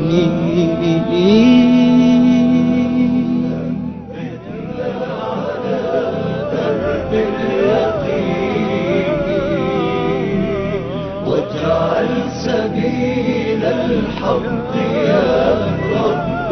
واجعل سبيل الحق يا رب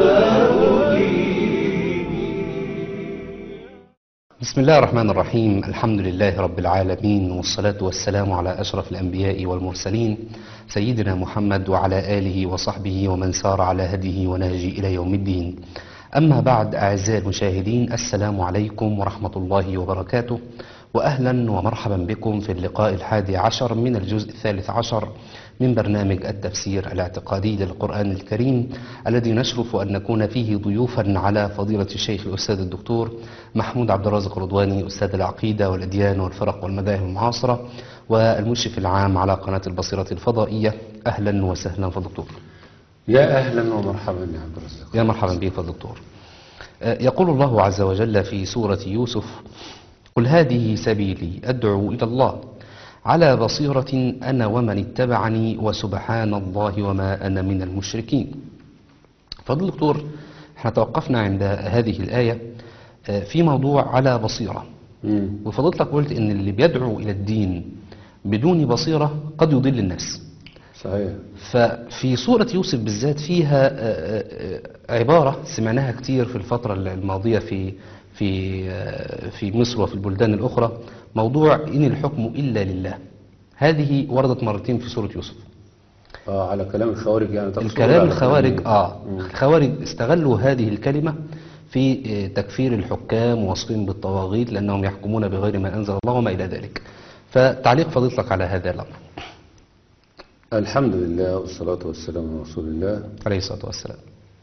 بسم الله الرحمن الرحيم الحمد لله رب العالمين والصلاة والسلام على أشرف الأنبياء والمرسلين سيدنا محمد وعلى آله وصحبه ومن سار على هديه ونهجه إلى يوم الدين أما بعد أعزائي المشاهدين السلام عليكم ورحمة الله وبركاته وأهلا ومرحبا بكم في اللقاء الحادي عشر من الجزء الثالث عشر من برنامج التفسير الاعتقادي للقرآن الكريم الذي نشرف أن نكون فيه ضيوفا على فضيلة الشيخ الأستاذ الدكتور محمود عبد الرازق رضواني أستاذ العقيدة والأديان والفرق والمذاهب المعاصرة والمشرف العام على قناة البصيرة الفضائية أهلا وسهلا فالدكتور يا أهلا ومرحبا يا عبد الرزاق يا مرحبا بك فالدكتور آه، يقول الله عز وجل في سورة يوسف قل هذه سبيلي أدعو إلى الله على بصيرة أنا ومن اتبعني وسبحان الله وما أنا من المشركين فضل دكتور احنا توقفنا عند هذه الآية آه، في موضوع على بصيرة مم. وفضلتك قلت ان اللي بيدعو إلى الدين بدون بصيرة قد يضل الناس صحيح ففي سورة يوسف بالذات فيها آه، آه، عبارة سمعناها كتير في الفترة الماضية في في آه، في مصر وفي البلدان الأخرى موضوع إن الحكم إلا لله هذه وردت مرتين في سورة يوسف آه على كلام الخوارج يعني تقصد الكلام على الخوارج كلام- آه مم. الخوارج استغلوا هذه الكلمة في آه، تكفير الحكام ووصفهم بالطواغيت لأنهم يحكمون بغير ما أنزل الله وما إلى ذلك فتعليق فضيلتك على هذا الأمر الحمد لله والصلاة والسلام على رسول الله عليه الصلاة والسلام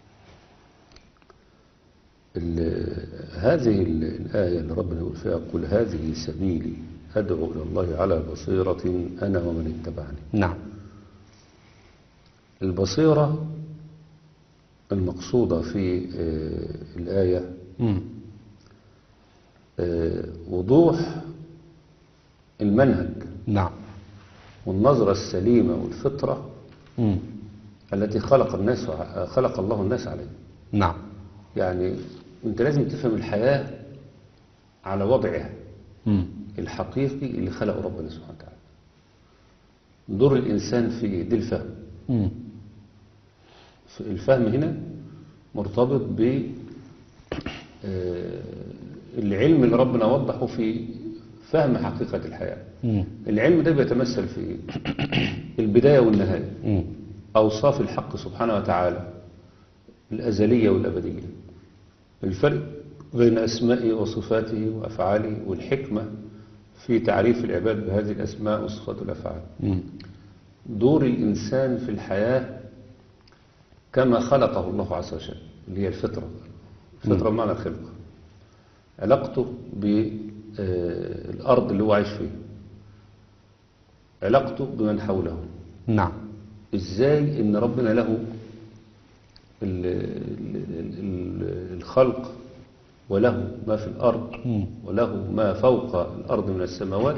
ال- هذه ال- الآية اللي ربنا يقول فيها قل هذه سبيلي أدعو إلى الله على بصيرة أنا ومن اتبعني نعم البصيرة المقصودة في آه، الآية مم. آه، وضوح المنهج نعم والنظرة السليمة والفطرة مم. التي خلق الناس ع- خلق الله الناس عليها نعم يعني انت لازم تفهم الحياة على وضعها مم. الحقيقي اللي خلقه ربنا سبحانه وتعالى دور الإنسان في إيه؟ دي الفهم مم. ف- الفهم هنا مرتبط ب آه، العلم اللي ربنا وضحه في فهم حقيقة الحياة مم. العلم ده بيتمثل في إيه؟ البداية والنهاية مم. أوصاف الحق سبحانه وتعالى الأزلية والأبدية الفرق بين أسمائه وصفاته وأفعاله والحكمة في تعريف العباد بهذه الأسماء والصفات والأفعال مم. دور الإنسان في الحياة كما خلقه الله عز وجل اللي هي الفطرة الفطرة بمعنى الخلقة علاقته بالأرض اللي هو عايش فيها علاقته بمن حوله نعم ازاي ان ربنا له ال- ال- ال- الخلق وله ما في الارض مم. وله ما فوق الارض من السماوات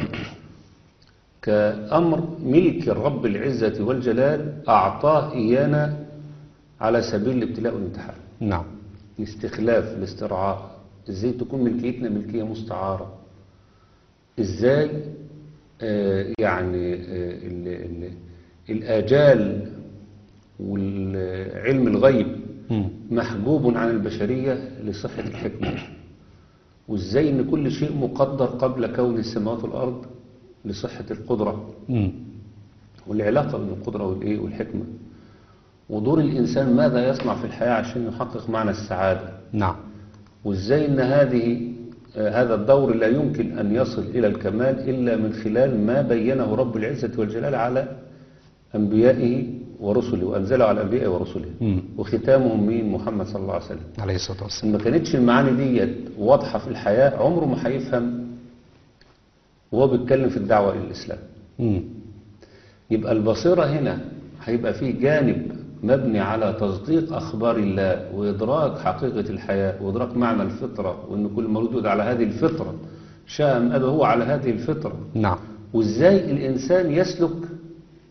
كامر ملك الرب العزه والجلال اعطاه ايانا على سبيل الابتلاء والامتحان نعم الاستخلاف الاسترعاء ازاي تكون ملكيتنا ملكية مستعارة ازاي آه يعني آه ال ال الآجال والعلم الغيب مم. محجوب عن البشرية لصحة الحكمة وازاي ان كل شيء مقدر قبل كون السماوات والأرض لصحة القدرة مم. والعلاقة بين القدرة والإيه والحكمة ودور الإنسان ماذا يصنع في الحياة عشان يحقق معنى السعادة نعم وإزاي أن هذه آه، هذا الدور لا يمكن أن يصل إلى الكمال إلا من خلال ما بينه رب العزة والجلال على أنبيائه ورسله وأنزله على أنبيائه ورسله مم. وختامهم مين محمد صلى الله عليه وسلم عليه الصلاة والسلام إن ما كانتش المعاني دي واضحة في الحياة عمره ما هيفهم وهو بيتكلم في الدعوة إلى الإسلام مم. يبقى البصيرة هنا هيبقى فيه جانب مبني على تصديق أخبار الله وإدراك حقيقة الحياة وإدراك معنى الفطرة وإن كل مولود يولد على هذه الفطرة شاء أم أبى هو على هذه الفطرة نعم وإزاي الإنسان يسلك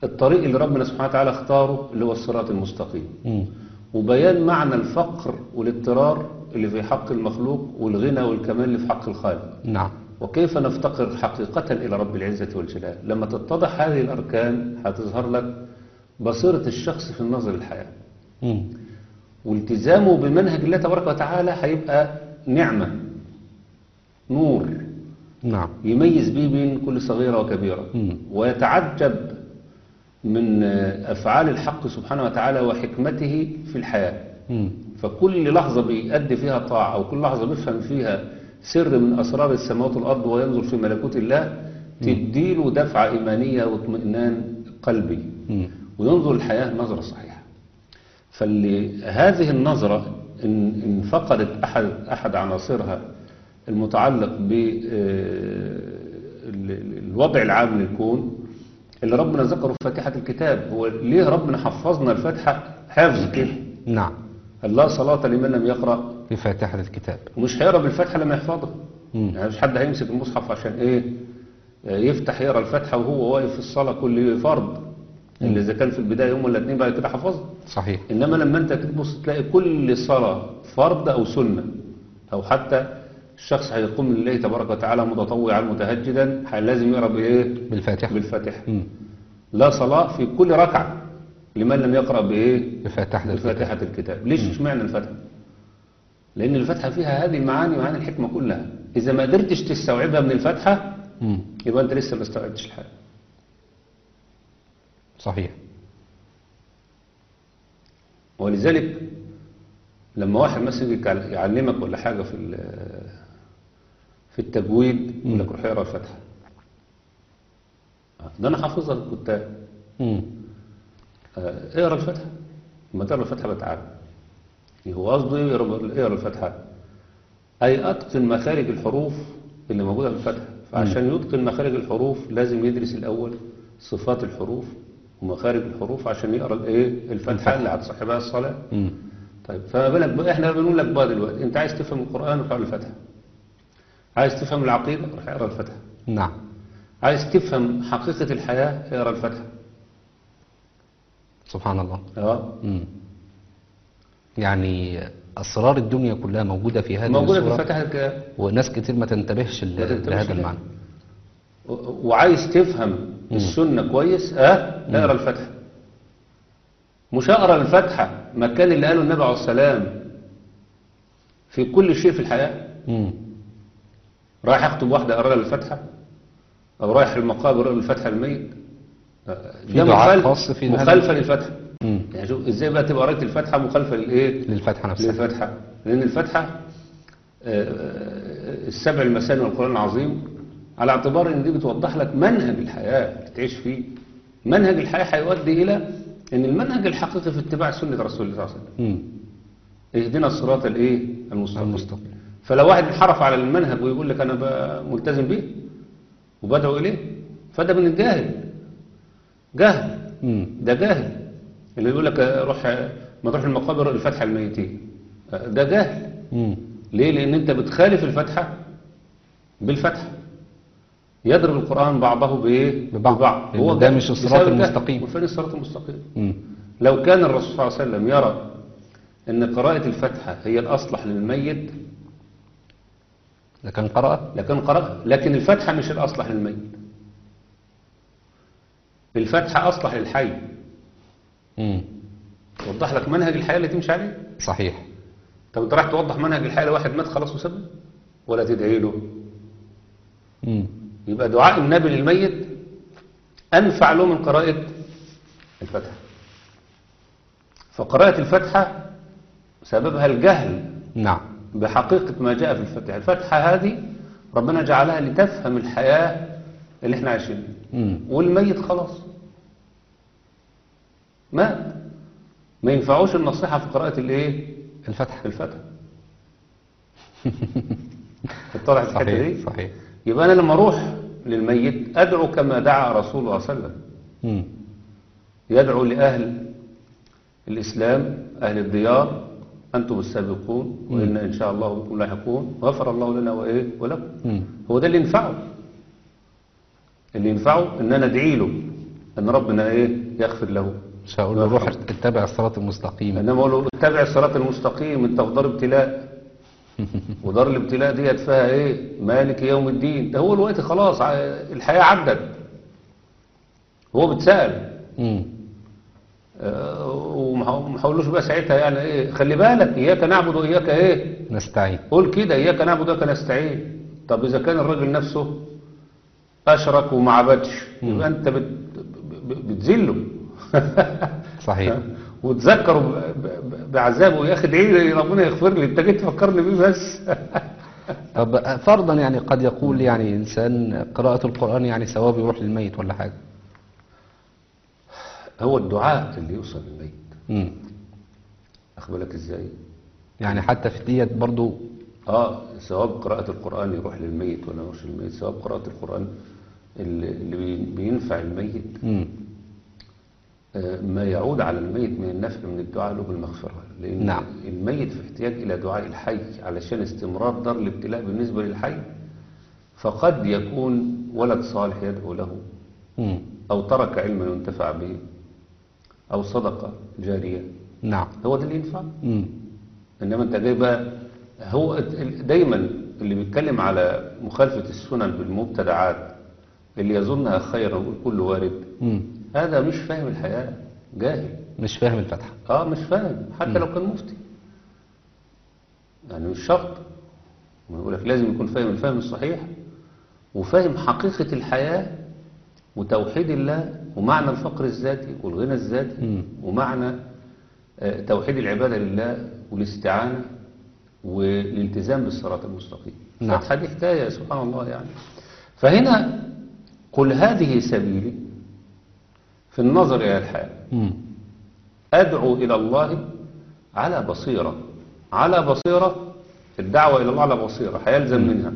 الطريق اللي ربنا سبحانه وتعالى اختاره اللي هو الصراط المستقيم مم. وبيان معنى الفقر والاضطرار اللي في حق المخلوق والغنى والكمال اللي في حق الخالق نعم وكيف نفتقر حقيقة إلى رب العزة والجلال لما تتضح هذه الأركان هتظهر لك بصيرة الشخص في النظر للحياة مم. والتزامه بمنهج الله تبارك وتعالى هيبقى نعمة نور نعم يميز به بين كل صغيرة وكبيرة مم. ويتعجب من أفعال الحق سبحانه وتعالى وحكمته في الحياة مم. فكل لحظة بيأدي فيها طاعة أو كل لحظة بيفهم فيها سر من أسرار السماوات والأرض وينظر في ملكوت الله تديله دفعة إيمانية واطمئنان قلبي مم. وينظر الحياة نظرة صحيحة فهذه النظرة إن, إن فقدت أحد, أحد عناصرها المتعلق بالوضع العام للكون اللي ربنا ذكره في فاتحة الكتاب هو ليه ربنا حفظنا الفاتحة حفظ كده نعم لا صلاة لمن لم يقرأ بفاتحة الكتاب ومش هيقرأ بالفاتحة لما يحفظها مم. يعني مش حد هيمسك المصحف عشان ايه آه، يفتح يقرأ الفاتحة وهو واقف في الصلاة كل فرض اللي اذا كان في البداية يوم ولا اتنين بعد كده حفظها صحيح انما لما انت تبص تلاقي كل صلاة فرض او سنة او حتى الشخص هيقوم لله تبارك وتعالى متطوعا متهجدا ح- لازم يقرأ بايه بالفاتحة بالفاتحة مم. لا صلاة في كل ركعة لمن لم يقرأ بايه بفاتحة الكتاب بفاتحة الكتاب ليش اشمعنى الفاتحة لأن الفاتحة فيها هذه المعاني معاني الحكمة كلها إذا ما قدرتش تستوعبها من الفاتحة مم. يبقى أنت لسه ما استوعبتش الحاجة صحيح ولذلك لما واحد مثلا يجي يعل- يعلمك ولا حاجة في ال- في التجويد يقول لك روح اقرا الفاتحة ده أنا حافظها الكتاب مم. آه، اقرا الفاتحة لما تقرا الفاتحة بتعب هو قصده ايه يقرا اقرا الفاتحة أي أتقن مخارج الحروف اللي موجودة في الفاتحة فعشان يتقن مخارج الحروف لازم يدرس الأول صفات الحروف ومخارج الحروف عشان يقرا الايه الفاتحة اللي هتصح بها الصلاة مم. طيب فما بالك بقى احنا بنقول لك بقى دلوقتي انت عايز تفهم القرآن روح اقرا الفاتحة عايز تفهم العقيدة روح اقرا الفاتحة نعم عايز تفهم حقيقة الحياة اقرا الفاتحة سبحان الله اه مم. يعني أسرار الدنيا كلها موجودة في هذه موجودة في السورة الفاتحة الكتاب وناس كتير ما تنتبهش ل- ما تنتبهش لهذا لها. المعنى و- وعايز تفهم السنة كويس اه اقرا الفاتحة مش اقرا الفاتحة مكان اللي قاله النبي عليه السلام في كل شيء في الحياة مم. رايح اخطب واحدة اقرا لها الفاتحة او رايح المقابر اقرا الفاتحة الميت آه، في ده دعاء مخالف- خاص في هذا؟ مخالفة للفاتحة مم. يعني شوف ازاي بقى تبقى قريت الفاتحة مخالفة للايه للفتحة نفسها للفاتحة لأن الفاتحة آه، آه، السبع المثاني والقرآن العظيم على اعتبار ان دي بتوضح لك منهج الحياة اللي تعيش فيه منهج الحياة هيؤدي إلى ان المنهج الحقيقي في اتباع سنة رسول الله صلى الله عليه وسلم مم. اهدنا الصراط الايه المستقيم المستقيم. فلو واحد انحرف على المنهج ويقول لك انا بقى ملتزم به وبدعو اليه فده من الجاهل جهل مم. ده جاهل اللي يقول لك روح ما تروح المقابر الفتحة الميتين ده جاهل مم. ليه لان انت بتخالف الفتحة بالفتحة يضرب القرآن بعضه بايه ببعض. هو ده جاهل مش الصراط بسبب الجهل. المستقيم. وفين الصراط المستقيم مم. لو كان الرسول صلى الله عليه وسلم يرى ان قراءة الفتحة هي الأصلح للميت لكن قرأ لكن قرأ لكن الفتحة مش الأصلح للميت الفتحة أصلح للحي مم. توضح لك منهج الحياة اللي تمشي عليه صحيح طب انت راح توضح منهج الحياة لواحد مات خلاص وسبب ولا تدعي له مم. يبقى دعاء النبي للميت أنفع له من قراءة الفتحة فقراءة الفتحة سببها الجهل نعم بحقيقة ما جاء في الفتحة الفتحة هذه ربنا جعلها لتفهم الحياة اللي احنا عايشينها مم. والميت خلاص مات ما ينفعوش النصيحة في قراءة الايه الفتحة الفتحة اتضحت الحتة صحيح دي صحيح يبقى أنا لما أروح للميت أدعو كما دعا رسول الله صلى الله عليه وسلم مم. يدعو لأهل الإسلام أهل الديار أنتم السابقون وإن إن شاء الله بكم لاحقون غفر الله لنا وإيه ولكم مم. هو ده اللي ينفعه اللي ينفعه إن أنا أدعي له ان ربنا ايه يغفر له مش هقول له روح اتبع الصراط المستقيم انما اقول له اتبع الصراط المستقيم انت في دار ابتلاء ودار الابتلاء ديت فيها ايه مالك يوم الدين ده هو الوقت خلاص ع- الحياة عدت هو بيتسأل مم. آه، وما وما حاولوش بقى ساعتها يعني ايه خلي بالك اياك نعبد واياك ايه نستعين قول كده اياك نعبد واياك نستعين طب اذا كان الراجل نفسه اشرك وما عبدش يبقى انت بت ب- بتذله صحيح وتذكروا ب- ب- بعذابه يا اخي ادعي لي ربنا يغفر لي انت جيت تفكرني بيه بس طب فرضا يعني قد يقول يعني إنسان قراءة القرآن يعني ثواب يروح للميت ولا حاجة هو الدعاء اللي يوصل للميت مم. اخد بالك ازاي يعني حتى في ديت برضو اه ثواب قراءة القرآن يروح للميت ولا يروح للميت ثواب قراءة القرآن اللي اللي بي- بينفع الميت مم. آه، ما يعود على الميت من النفع من الدعاء له بالمغفرة لأن نعم. الميت في احتياج إلى دعاء الحي علشان استمرار دار الابتلاء بالنسبة للحي فقد يكون ولد صالح يدعو له مم. أو ترك علما ينتفع به أو صدقة جارية نعم هو ده اللي ينفع مم. إنما أنت جاي بقى هو دايما اللي بيتكلم على مخالفة السنن بالمبتدعات اللي يظنها خيرا ويقول كله وارد مم. هذا مش فاهم الحياة جاهل مش فاهم الفتحة اه مش فاهم حتى لو كان مفتي يعني مش شرط يقول لك لازم يكون فاهم الفهم الصحيح وفاهم حقيقة الحياة وتوحيد الله ومعنى الفقر الذاتي والغنى الذاتي مم. ومعنى آه، توحيد العبادة لله والاستعانة والالتزام بالصراط المستقيم نعم. فتحة دي حكاية سبحان الله يعني فهنا قل هذه سبيلي في النظر إلى الحياة مم. أدعو إلى الله على بصيرة على بصيرة الدعوة إلى الله على بصيرة هيلزم منها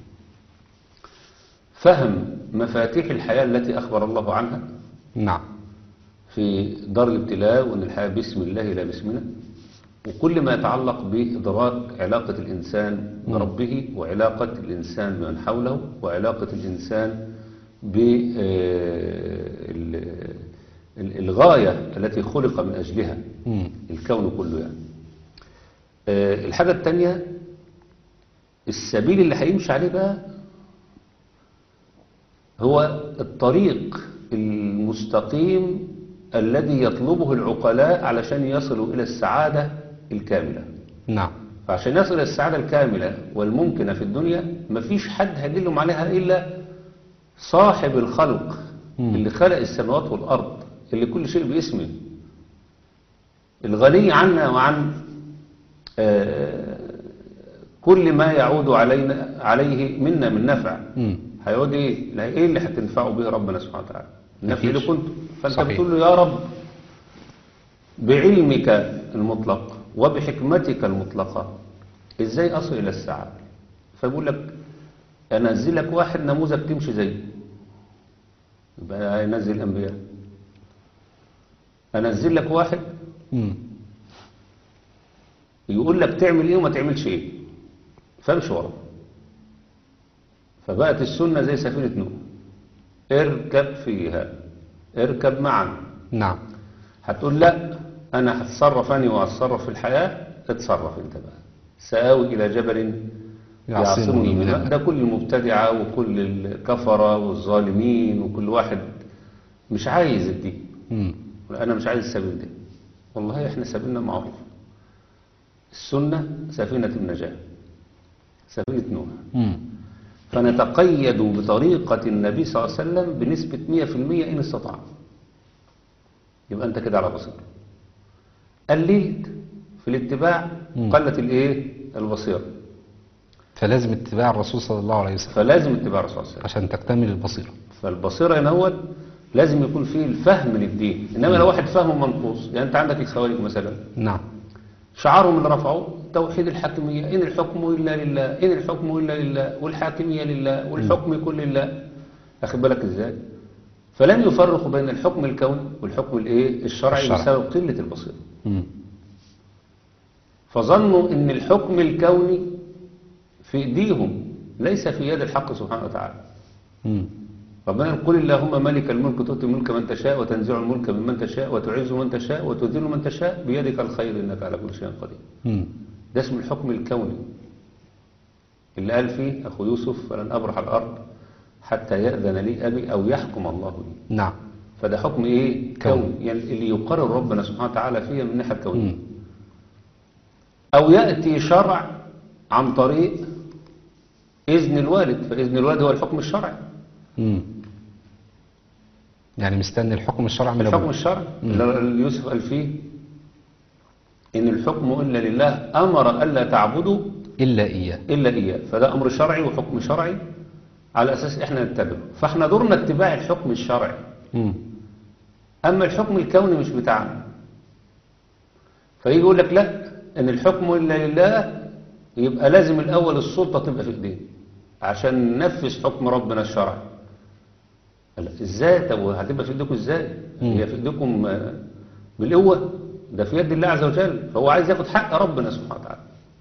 فهم مفاتيح الحياة التي أخبر الله عنها نعم في دار الابتلاء وأن الحياة باسم الله لا باسمنا وكل ما يتعلق بإدراك علاقة الإنسان بربه وعلاقة الإنسان بمن حوله وعلاقة الإنسان بالغاية التي خلق من أجلها مم. الكون كله يعني آه، الحاجة التانية السبيل اللي هيمشي عليه بقى هو الطريق المستقيم الذي يطلبه العقلاء علشان يصلوا إلى السعادة الكاملة نعم فعشان يصل إلى السعادة الكاملة والممكنة في الدنيا مفيش حد هيدلهم عليها إلا صاحب الخلق مم. اللي خلق السماوات والأرض اللي كل شيء باسمه الغني عنا وعن آه، كل ما يعود علينا عليه منا من نفع مم. هيعود ايه لا ايه اللي هتنفعوا به ربنا سبحانه وتعالى النفع اللي مفيش. كنت فانت صحيح. بتقول له يا رب بعلمك المطلق وبحكمتك المطلقة ازاي اصل الى السعادة فبيقول لك انزل لك واحد نموذج تمشي زيه يبقى هينزل الانبياء انزل لك واحد مم. يقول لك تعمل ايه وما تعملش ايه فامشي وراه فبقت السنة زي سفينة نوح اركب فيها اركب معا نعم هتقول لا انا هتصرف اني وهتصرف في الحياة اتصرف انت بقى سآوي الى جبل يعصمني من الماء. ده كل المبتدعة وكل الكفرة والظالمين وكل واحد مش عايز الدين مم. انا مش عايز السبيل ده والله احنا سبيلنا معروف السنة سفينة النجاة سفينة نوح مم. فنتقيد بطريقة النبي صلى الله عليه وسلم بنسبة 100% إن استطاع يبقى أنت كده على بصيرة قللت في الاتباع مم. قلت الايه البصيرة فلازم اتباع الرسول صلى الله عليه وسلم فلازم اتباع الرسول صلى الله عليه وسلم عشان تكتمل البصيرة فالبصيرة هنا هو لازم يكون فيه الفهم للدين إنما لو واحد فهمه منقوص يعني أنت عندك الخوارج مثلا نعم شعارهم اللي رفعوا توحيد الحاكمية إن الحكم إلا لله إن الحكم إلا لله والحاكمية لله والحكم يكون لله أخد بالك إزاي فلم يفرقوا بين الحكم الكوني والحكم الإيه الشرعي الشرعي. بسبب قلة البصيرة مم. فظنوا إن الحكم الكوني في إيديهم ليس في يد الحق سبحانه وتعالى مم. ربنا يقول قل اللهم مالك الملك تؤتي الملك من تشاء وتنزع الملك ممن تشاء وتعز من تشاء وتذل من تشاء بيدك الخير انك على كل شيء قدير مم. ده اسم الحكم الكوني اللي قال فيه اخو يوسف فلن ابرح الارض حتى ياذن لي ابي او يحكم الله لي نعم فده حكم ايه كوني. كوني يعني اللي يقرر ربنا سبحانه وتعالى فيه من الناحيه الكونيه مم. أو يأتي شرع عن طريق إذن الوالد فإذن الوالد هو الحكم الشرعي مم. يعني مستني الحكم الشرعي من الحكم أبوه الشرعي اللي يوسف قال فيه إن الحكم إلا لله أمر ألا تعبدوا إلا إياه إلا إياه فده أمر شرعي وحكم شرعي على أساس إحنا نتبعه فإحنا دورنا اتباع الحكم الشرعي مم. أما الحكم الكوني مش بتاعنا فيجي يقول لك لا إن الحكم إلا لله يبقى لازم الأول السلطة تبقى في إيديه عشان ننفذ حكم ربنا الشرعي لا إزاي طب هتبقى في إيديكم إزاي هي في إيديكم آه، بالقوة ده في يد الله عز وجل فهو عايز ياخد حق ربنا سبحانه وتعالى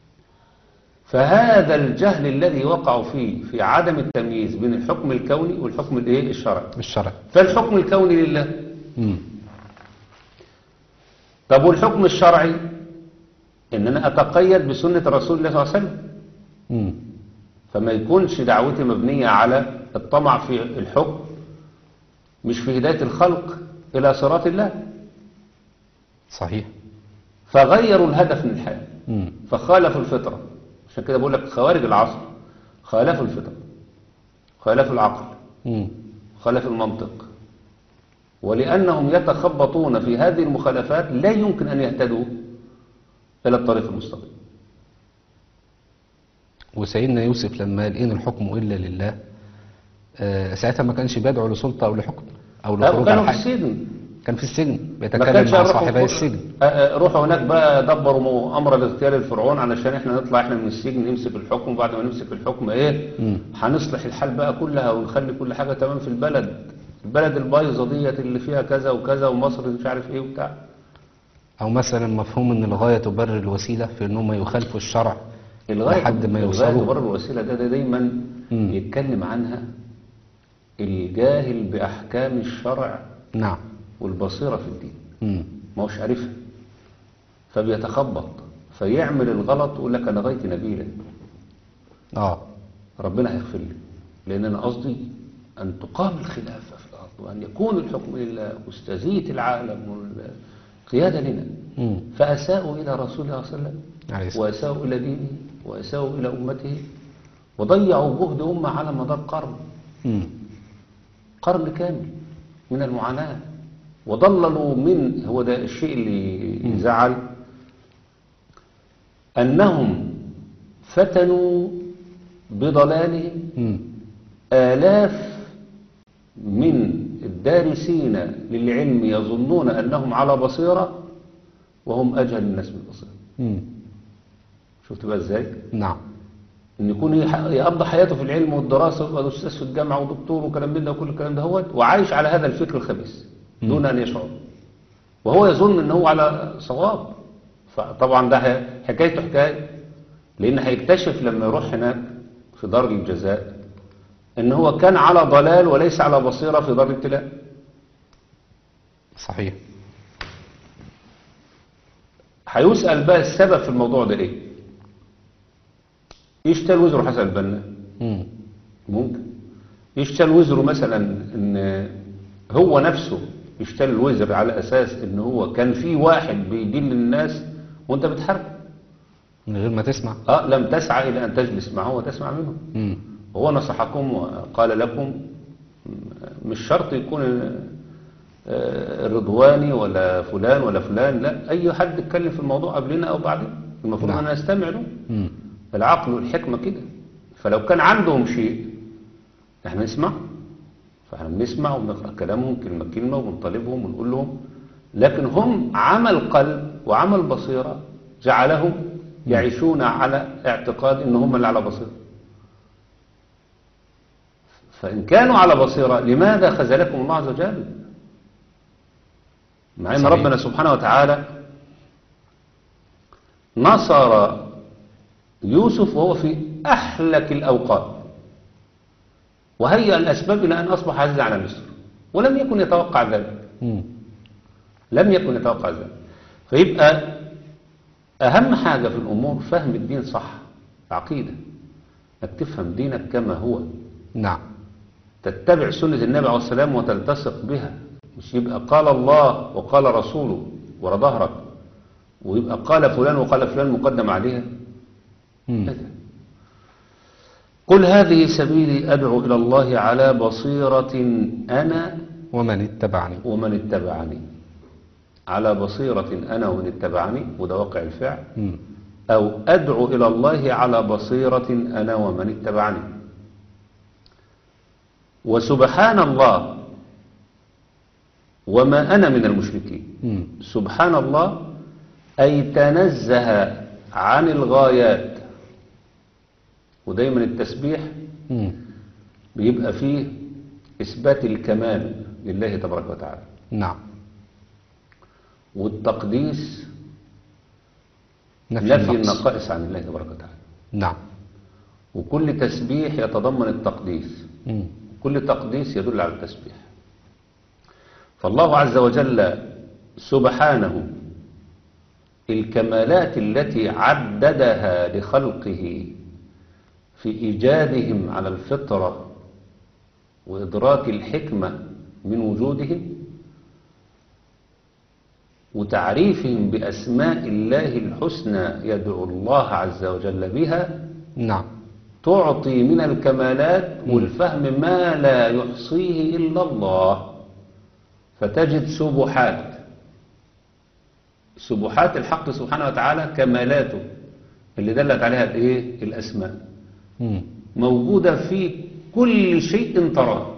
فهذا الجهل الذي وقعوا فيه في عدم التمييز بين الحكم الكوني والحكم الايه الشرعي الشرع فالحكم الكوني لله مم. طب والحكم الشرعي ان انا اتقيد بسنة رسول الله صلى الله عليه وسلم مم. فما يكونش دعوتي مبنية على الطمع في الحكم مش في هداية الخلق الى صراط الله صحيح فغيروا الهدف من الحياة مم. فخالفوا الفطرة عشان كده بقول لك خوارج العصر خالفوا الفطرة خالفوا العقل مم. خالفوا المنطق ولأنهم يتخبطون في هذه المخالفات لا يمكن أن يهتدوا إلى الطريق المستقيم وسيدنا يوسف لما قال إن الحكم إلا لله آه ساعتها ما كانش بيدعو لسلطة أو لحكم أو لا، لخروج كانوا عن في حاجة السجن كان في السجن ما بيتكلم كانش مع يروحوا صاحبي فوق- السجن آه، آه، روحوا هناك بقى دبروا مو- أمر الاغتيال الفرعون علشان احنا نطلع احنا من السجن نمسك الحكم وبعد ما نمسك الحكم ايه مم. هنصلح الحال بقى كلها ونخلي كل حاجة تمام في البلد البلد البايظة ديت اللي فيها كذا وكذا ومصر مش عارف ايه وبتاع أو مثلا مفهوم إن الغاية تبرر الوسيلة في إن هم يخالفوا الشرع الغاية لحد ما الغاية يوصلوا تبرر الوسيلة ده, ده دايما مم. يتكلم عنها الجاهل بأحكام الشرع نعم والبصيرة في الدين مم. ما هوش عارفها فبيتخبط فيعمل الغلط ويقول لك أنا غايتي نبيلة آه ربنا هيغفر لي لأن أنا قصدي أن تقام الخلافة في الأرض وأن يكون الحكم لله واستزيد العالم والقيادة لنا مم. فأساءوا إلى رسول الله صلى الله عليه وسلم عليه الصلاة وأساءوا إلى دينه وأساءوا إلى أمته وضيعوا جهد أمة على مدار قرن مم. قرن كامل من المعاناة وضللوا من هو ده الشيء اللي زعل أنهم فتنوا بضلالهم مم. آلاف من الدارسين للعلم يظنون أنهم على بصيرة وهم أجهل الناس بالبصيرة مم. شفت بقى إزاي؟ نعم ان يكون يح- يقضي حياته في العلم والدراسه ويبقى استاذ في الجامعه ودكتور وكلام من ده وكل الكلام ده هو وعايش على هذا الفكر الخبيث دون ان يشعر وهو يظن ان هو على صواب فطبعا ده ح- حكايته حكايه لان هيكتشف لما يروح هناك في دار الجزاء ان هو كان على ضلال وليس على بصيره في دار الابتلاء صحيح هيسال بقى السبب في الموضوع ده ايه يشتل وزره حسن البنا مم. ممكن يشتل وزره مثلا ان هو نفسه يشتل الوزر على اساس ان هو كان في واحد بيدل الناس وانت بتحاربه من غير ما تسمع اه لم تسعى الى ان تجلس معه وتسمع منه مم. هو نصحكم وقال لكم مش شرط يكون آه، الرضواني ولا فلان ولا فلان لا اي حد اتكلم في الموضوع قبلنا او بعدنا المفروض نعم. ان نستمع له مم. العقل والحكمة كده فلو كان عندهم شيء احنا نسمع فاحنا بنسمع وبنقرأ كلامهم كلمة كلمة وبنطالبهم ونقول لهم لكن هم عمل قلب وعمل بصيرة جعلهم يعيشون على اعتقاد ان هم اللي على بصيرة فإن كانوا على بصيرة لماذا خذلكم الله عز وجل مع ان صحيح. ربنا سبحانه وتعالى نصر يوسف وهو في أحلك الأوقات وهيأ الأسباب إلى أن أصبح عزيزا على مصر ولم يكن يتوقع ذلك مم. لم يكن يتوقع ذلك فيبقى أهم حاجة في الأمور فهم الدين صح عقيدة انك تفهم دينك كما هو نعم تتبع سنة النبي عليه السلام وتلتصق بها مش يبقى قال الله وقال رسوله ورا ظهرك ويبقى قال فلان وقال فلان مقدم عليها مم. كذا. قل هذه سبيلي أدعو إلى الله على بصيرة أنا ومن اتبعني ومن اتبعني على بصيرة أنا ومن اتبعني وده واقع الفعل مم. أو أدعو إلى الله على بصيرة أنا ومن اتبعني وسبحان الله وما أنا من المشركين مم. سبحان الله أي تنزه عن الغايات ودايما التسبيح مم. بيبقى فيه إثبات الكمال لله تبارك وتعالى نعم والتقديس نفي, نفي النقص. النقائص عن الله تبارك وتعالى نعم وكل تسبيح يتضمن التقديس مم. كل تقديس يدل على التسبيح فالله عز وجل سبحانه الكمالات التي عددها لخلقه في إيجادهم على الفطرة وإدراك الحكمة من وجودهم وتعريفهم بأسماء الله الحسنى يدعو الله عز وجل بها نعم تعطي من الكمالات والفهم ما لا يحصيه إلا الله فتجد سبحات سبحات الحق سبحانه وتعالى كمالاته اللي دلت عليها الايه الأسماء مم. موجودة في كل شيء تراه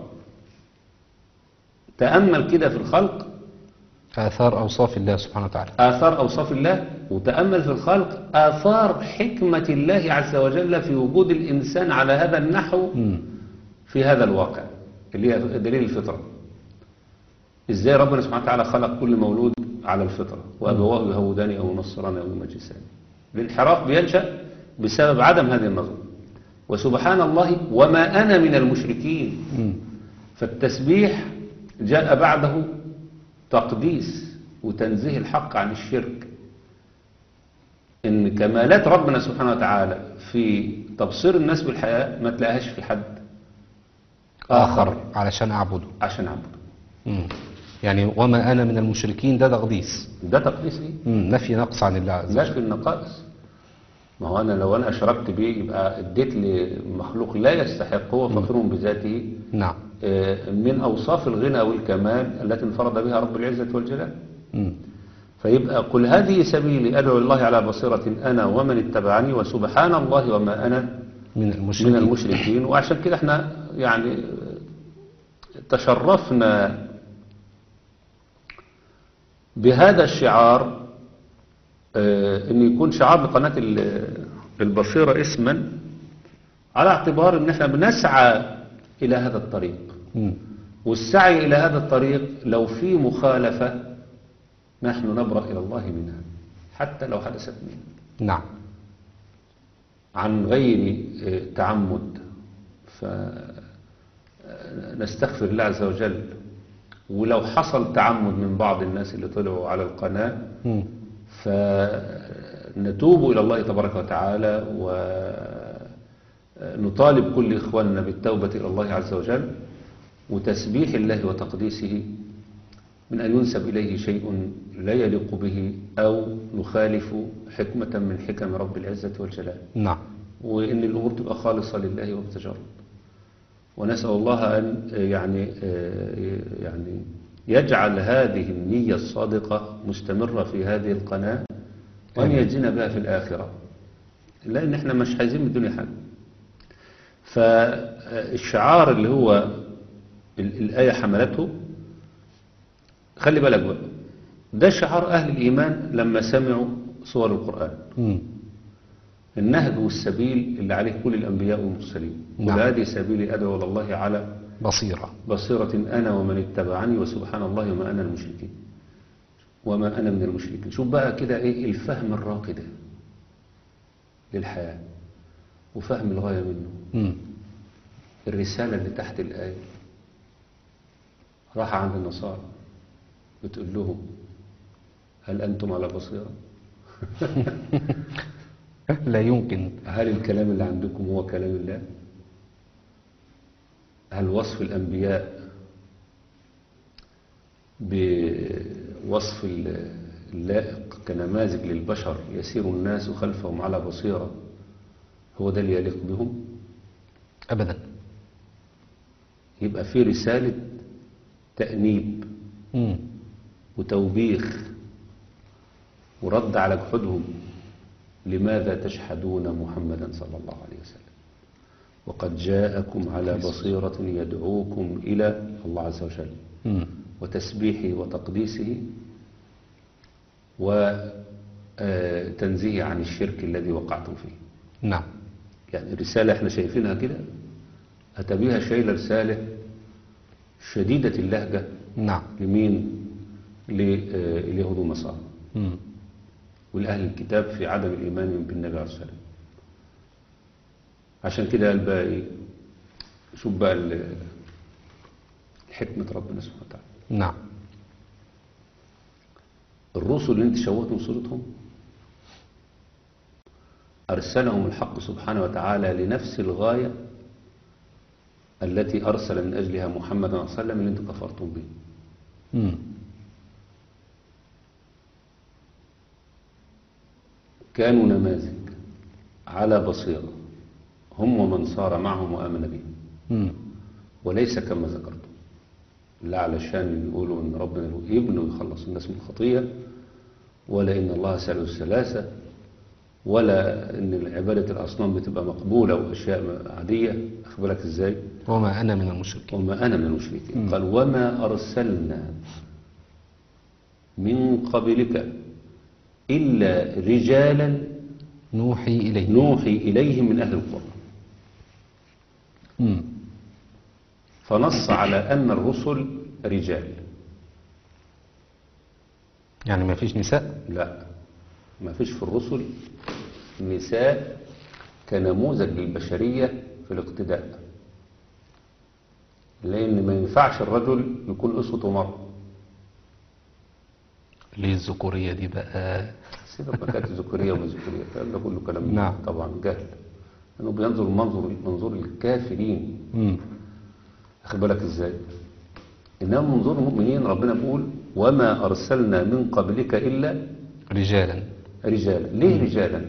تأمل كده في الخلق آثار أوصاف الله سبحانه وتعالى آثار أوصاف الله وتأمل في الخلق آثار حكمة الله عز وجل في وجود الإنسان على هذا النحو مم. في هذا الواقع اللي هي دليل الفطرة ازاي ربنا سبحانه وتعالى خلق كل مولود على الفطرة وأبواه يهوداني أو نصراني أو يمجساني الانحراف بينشأ بسبب عدم هذه النظرة وسبحان الله وما أنا من المشركين مم. فالتسبيح جاء بعده تقديس وتنزيه الحق عن الشرك ان كمالات ربنا سبحانه وتعالى في تبصير الناس بالحياة ما تلاقيهاش في حد آخر علشان أعبده عشان عبده مم. يعني وما أنا من المشركين ده تقديس ده تقديس ايه مم. نفي نقص عن الله عز لا وجل في النقائص ما هو انا لو انا اشركت بيه يبقى اديت لمخلوق لا يستحق هو فخر بذاته نعم آه، من اوصاف الغنى والكمال التي انفرد بها رب العزة والجلال مم. فيبقى قل هذه سبيلي أدعو الله على بصيرة أنا ومن اتبعني وسبحان الله وما أنا من المشركين من المشركين وعشان كده احنا يعني تشرفنا بهذا الشعار آه، ان يكون شعار لقناة ال- البصيرة اسما على اعتبار ان احنا بنسعى الى هذا الطريق مم. والسعي إلى هذا الطريق لو في مخالفة نحن نبرأ إلى الله منها حتى لو حدثت منا نعم عن غير آه، تعمد فنستغفر الله عز وجل ولو حصل تعمد من بعض الناس اللي طلعوا على القناة مم. فنتوب إلى الله تبارك وتعالى ونطالب كل إخواننا بالتوبة إلى الله عز وجل وتسبيح الله وتقديسه من أن ينسب إليه شيء لا يليق به أو يخالف حكمة من حكم رب العزة والجلال نعم وإن الأمور تبقى خالصة لله وبتجرد ونسأل الله أن يعني يعني يجعل هذه النية الصادقة مستمرة في هذه القناة وأن آمين. يجزينا بها في الآخرة لأن احنا مش عايزين من الدنيا حاجة فالشعار اللي هو ال- الآية حملته خلي بالك بقى ده شعار أهل الإيمان لما سمعوا صور القرآن مم. النهج والسبيل اللي عليه كل الأنبياء والمرسلين نعم. وهذه سبيلي أدعو إلى الله على بصيرة بصيرة أنا ومن اتبعني وسبحان الله وما أنا المشركين وما أنا من المشركين شوف بقى كده إيه الفهم الراقي ده للحياة وفهم الغاية منه مم. الرسالة اللي تحت الآية راح عند النصارى بتقول لهم هل أنتم على بصيرة لا يمكن هل الكلام اللي عندكم هو كلام الله هل وصف الأنبياء بوصف اللائق كنماذج للبشر يسير الناس خلفهم على بصيرة هو ده اللي يليق بهم أبدا يبقى في رسالة تأنيب مم. وتوبيخ ورد على جحودهم لماذا تشحدون محمدا صلى الله عليه وسلم وقد جاءكم على بصيرة يدعوكم إلى الله عز وجل مم. وتسبيحه وتقديسه وتنزيه عن الشرك الذي وقعتم فيه نعم يعني الرسالة احنا شايفينها كده أتى بها شايلة رسالة شديدة اللهجة نعم لمين لليهود والنصارى مم. والأهل الكتاب في عدم الإيمان بالنبي عليه الصلاة والسلام عشان كده قال بقى إيه شوف بقى ال- حكمة ربنا سبحانه وتعالى نعم الرسل اللي انت شوهتم صورتهم أرسلهم الحق سبحانه وتعالى لنفس الغاية التي أرسل من أجلها محمد صلى الله عليه وسلم اللي انتم كفرتم به مم. كانوا نماذج على بصيرة هم ومن صار معهم وآمن بهم مم. وليس كما ذكرتم لا علشان يقولوا ان ربنا له ابن ويخلص الناس من الخطيه ولا ان الله ثالث الثلاثه ولا ان عباده الاصنام بتبقى مقبوله واشياء عاديه اخد بالك ازاي وما أنا من المشركين وما انا من المشركين قال وما ارسلنا من قبلك الا رجالا نوحي إليه نوحي اليهم من اهل القرى مم. فنص على ان الرسل رجال يعني ما فيش نساء لا ما فيش في الرسل نساء كنموذج للبشرية في الاقتداء لأن ما ينفعش الرجل يكون أسوة مرة ليه الذكورية دي بقى سيبك ما كانت ذكورية وما ذكورية الكلام ده كله كلام نعم. طبعا جهل لأنه بينظر منظور منظور الكافرين مم. أخد بالك إزاي إنما منظور المؤمنين ربنا بيقول وما أرسلنا من قبلك إلا رجالا رجالا ليه رجالا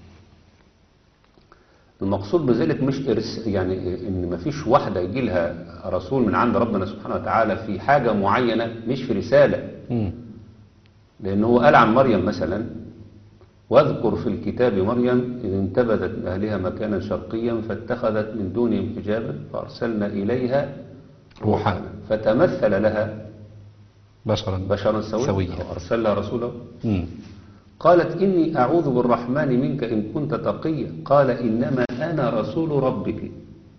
المقصود بذلك مش إرس يعني ان مفيش واحده يجي لها رسول من عند ربنا سبحانه وتعالى في حاجه معينه مش في رساله مم. لان هو قال عن مريم مثلا واذكر في الكتاب مريم اذ انتبذت من اهلها مكانا شرقيا فاتخذت من دونهم حجابا فارسلنا اليها روحا فتمثل لها بشرا بشرا سويا سويا. أو ارسل لها رسولا مم. قالت إني أعوذ بالرحمن منك إن كنت تقيا قال إنما أنا رسول ربك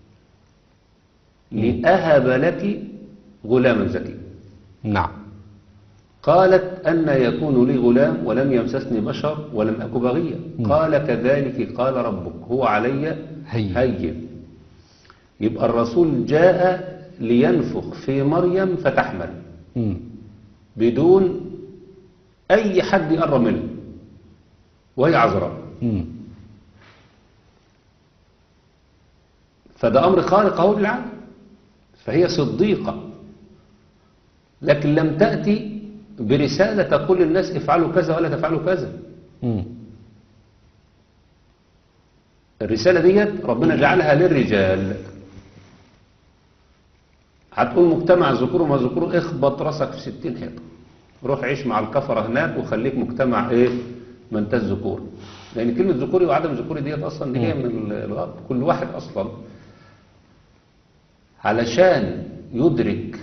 لأهب لك غلاما زكيا نعم قالت أن يكون لي غلام ولم يمسسني بشر ولم أك بغيا قال كذلك قال ربك هو علي هين. هين يبقى الرسول جاء لينفخ في مريم فتحمل مم. بدون أي حد يقرب منه وهي عذراء مم. فده أمر خارق أهو للعادة فهي صديقة لكن لم تأتي برسالة تقول للناس افعلوا كذا ولا تفعلوا كذا مم. الرسالة ديت ربنا جعلها للرجال هتقول مجتمع ذكور وما ذكور اخبط راسك في ستين حيطة روح عيش مع الكفرة هناك وخليك مجتمع ايه منتج ذكور لان كلمة ذكوري وعدم ذكوري ديت اصلا دي جايه من الغرب كل واحد اصلا علشان يدرك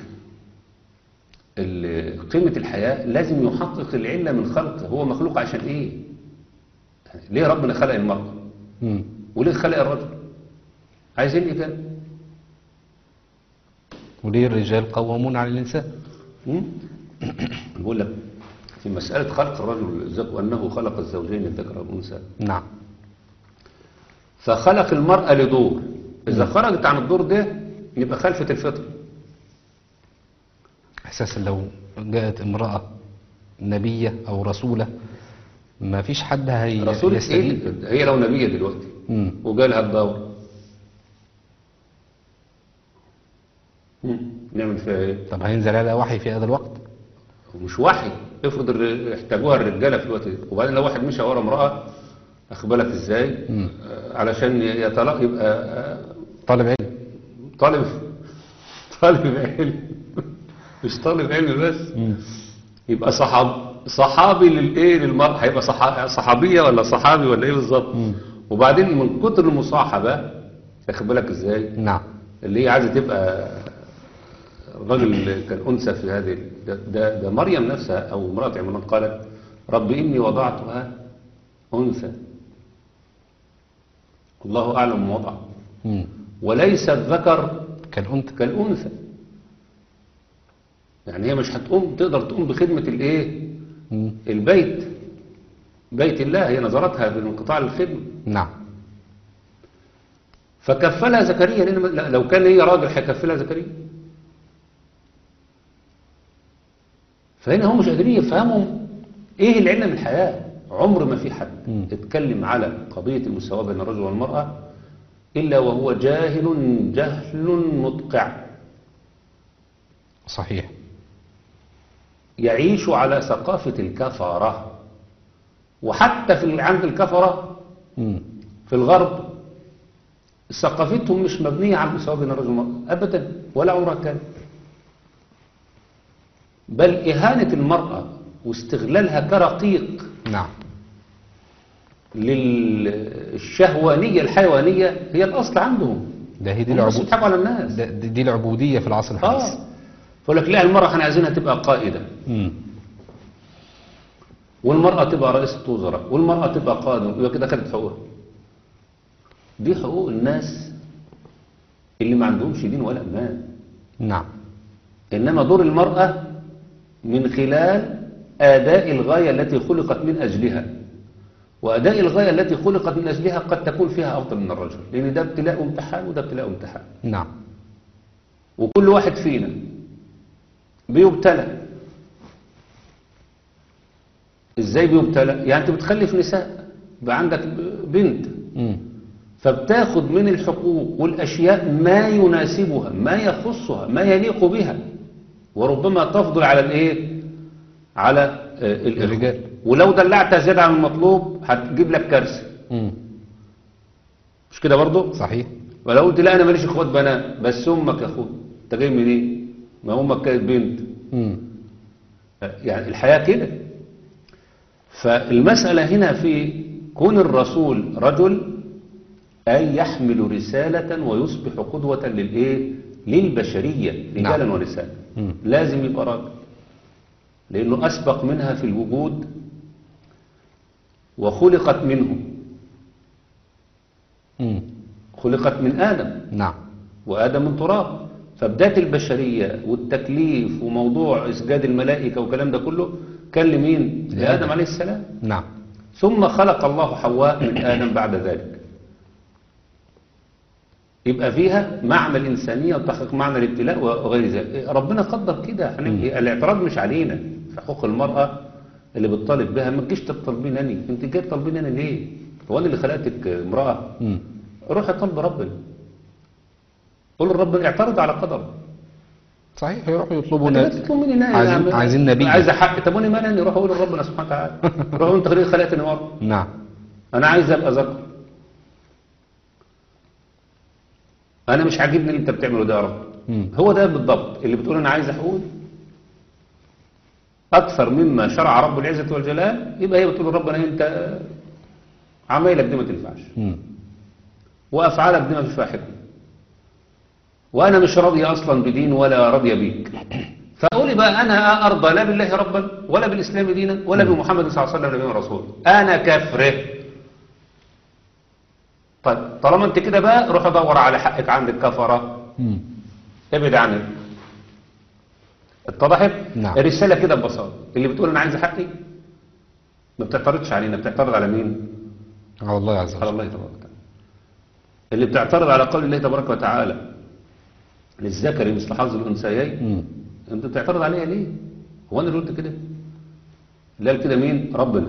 ال- قيمة الحياة لازم يحقق العلة من خلقه هو مخلوق عشان ايه ليه ربنا خلق المرأة مم. وليه خلق الرجل عايزين ايه كده وليه الرجال قوامون على النساء مم؟ بقول لك في مسألة خلق الرجل الذكر وأنه خلق الزوجين الذكر والأنثى نعم فخلق المرأة لدور إذا خرجت عن الدور ده يبقى خلفة الفطر اساسا لو جاءت امرأة نبية او رسولة ما فيش حد هي رسول يستجيب ايه هي لو نبية دلوقتي مم. وجالها الدور مم. نعمل فيها ايه طب هينزل عليها وحي في هذا الوقت ومش وحي افرض الر- احتاجوها الرجاله في الوقت ده وبعدين لو واحد مشى ورا امراه اخد بالك ازاي مم. آه، علشان يطلق يبقى آه، طالب علم طالب طالب علم مش طالب علم بس يبقى صحاب صحابي للايه للمرأة هيبقى صحا- صحابيه ولا صحابي ولا ايه بالظبط وبعدين من كتر المصاحبه واخد بالك ازاي نعم اللي هي عايزه تبقى الرجل كان انثى في هذه ده, ده, ده مريم نفسها او امراه عمران قالت رب اني وضعتها انثى الله اعلم وضعها مم. وليس الذكر كالأنثى كالانثى يعني هي مش هتقوم تقدر تقوم بخدمه الايه مم. البيت بيت الله هي نظرتها بانقطاع الخدمه نعم فكفلها زكريا لأن لا- لو كان هي راجل هيكفلها زكريا فهنا هم مش قادرين يفهموا ايه العلم من الحياة عمر ما في حد مم. اتكلم على قضية المساواة بين الرجل والمرأة إلا وهو جاهل جهل مدقع صحيح يعيش على ثقافة الكفرة وحتى في عند الكفرة مم. في الغرب ثقافتهم مش مبنية على المساواة بين الرجل والمرأة أبدا ولا عمرها كان بل إهانة المرأة واستغلالها كرقيق نعم للشهوانية الحيوانية هي الأصل عندهم ده هي دي هم بس العبود بيضحكوا على الناس ده- دي دي العبودية في العصر الحديث اه فيقول لك لا المرأة احنا عايزينها تبقى قائدة مم. والمرأة تبقى رئيسة وزراء والمرأة تبقى قادة يبقى كده خدت حقوقها دي حقوق الناس اللي ما عندهمش دين ولا امان نعم إنما دور المرأة من خلال أداء الغاية التي خلقت من أجلها وأداء الغاية التي خلقت من أجلها قد تكون فيها أفضل من الرجل لأن ده ابتلاء وامتحان وده ابتلاء وامتحان نعم وكل واحد فينا بيبتلى ازاي بيبتلى يعني انت بتخلف نساء بقى عندك بنت مم. فبتاخد من الحقوق والاشياء ما يناسبها ما يخصها ما يليق بها وربما تفضل على الايه على آه، الإخوة. الرجال. ولو دلعتها زياده عن المطلوب هتجيب لك كارثه مم. مش كده برضه صحيح ولو قلت لا انا ماليش اخوات بنات بس امك يا اخويا انت جاي منين ما امك كانت بنت مم. يعني الحياة كده فالمسألة هنا في كون الرسول رجل أي يحمل رسالة ويصبح قدوة للإيه؟ للبشرية رجالا نعم. ونساء مم. لازم يبقى راجل لأنه أسبق منها في الوجود وخلقت منه مم. خلقت من آدم نعم وآدم من تراب فبداية البشرية والتكليف وموضوع إسجاد الملائكة والكلام ده كله كان لمين؟ لآدم عليه السلام نعم ثم خلق الله حواء من آدم بعد ذلك يبقى فيها معنى الإنسانية وتحقيق معنى الابتلاء وغير ذلك ربنا قدر كده يعني الاعتراض مش علينا في حقوق المرأة اللي بتطالب بها ما تجيش تطالبين أني أنت جاي تطالبين أنا ليه؟ هو أنا اللي خلقتك امرأة مم. روح طلب ربنا قول ربنا اعترض على قدره صحيح يروحوا يطلبوا لا ناس تطلب مني ناس عايزين عايزين نبي عايز حق طب وانا مالي اني اروح اقول لربنا سبحانه وتعالى روح انت خليك خلقتني مره نعم انا عايز ابقى ذكر انا مش عاجبني اللي انت بتعمله ده يا رب مم. هو ده بالضبط اللي بتقول انا عايز حقوق اكثر مما شرع رب العزه والجلال يبقى هي بتقول لربنا انت عمايلك دي ما تنفعش مم. وافعالك دي ما فيش فيها حكمه وانا مش راضي اصلا بدين ولا راضيه بيك فقولي بقى انا ارضى لا بالله ربا ولا بالاسلام دينا ولا بمحمد صلى الله عليه وسلم نبيا ورسولا انا كافره طيب طالما انت كده بقى روح ادور على حقك عند الكفره مم. ابعد عنه اتضحت نعم. الرساله كده ببساطه اللي بتقول انا عايز حقي ما بتعترضش علينا بتعترض على مين على الله عز على وجل الله تبارك وتعالى اللي بتعترض على قول الله تبارك وتعالى للذكر مثل حظ الانثيين مم. انت بتعترض عليها ليه هو انا اللي قلت كده لا كده مين ربنا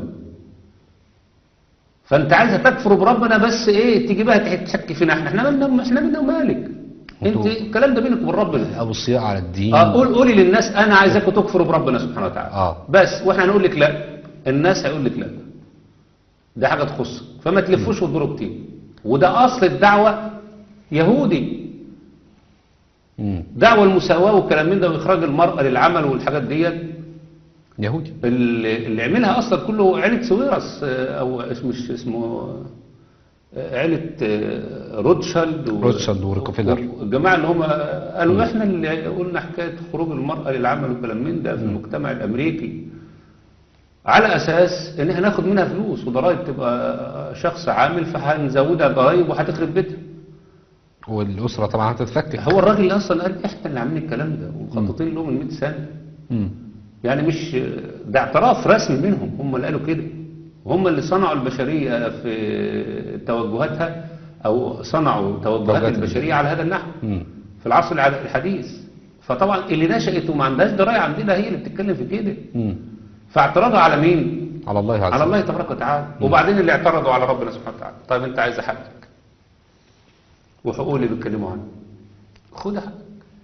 فانت عايزه تكفر بربنا بس ايه تيجي بقى تحكي فينا احنا احنا مالنا احنا مالنا ومالك انت انتوا- الكلام ده بينك وبين ربنا ابو الصياع على الدين اه قول قولي للناس انا عايزاكم تكفروا بربنا سبحانه وتعالى آه. بس واحنا هنقول لك لا الناس هيقول لك لا ده حاجه تخصك فما تلفوش وتدوروا كتير وده اصل الدعوه يهودي مم. دعوه المساواه والكلام من ده واخراج المراه للعمل والحاجات ديت يهودي اللي اللي عملها اصلا كله عيله سويرس آه، او اسمه مش اسمه آه، عيله آه، روتشلد و- روتشلد وريكوفيلر. والجماعه اللي هم قالوا احنا اللي قلنا حكايه خروج المراه للعمل والكلام من ده في المجتمع الامريكي على اساس ان احنا ناخد منها فلوس وضرائب تبقى شخص عامل فهنزودها ضرائب وهتخرب بيتها والاسره طبعا هتتفكك هو الراجل اللي اصلا قال احنا اللي عاملين الكلام ده ومخططين له من 100 سنه مم. يعني مش ده اعتراف رسمي منهم هم اللي قالوا كده هم اللي صنعوا البشرية في توجهاتها أو صنعوا توجهات توجهات البشرية على هذا النحو مم. في العصر الع- الحديث فطبعا اللي نشأت وما عندهاش دراية عندنا هي اللي بتتكلم في كده مم. فاعتراضها على مين؟ على الله عز على وجل الله تبارك وتعالى وبعدين اللي اعترضوا على ربنا سبحانه وتعالى طيب انت عايز حقك وحقوق اللي بيتكلموا عنه خد حقك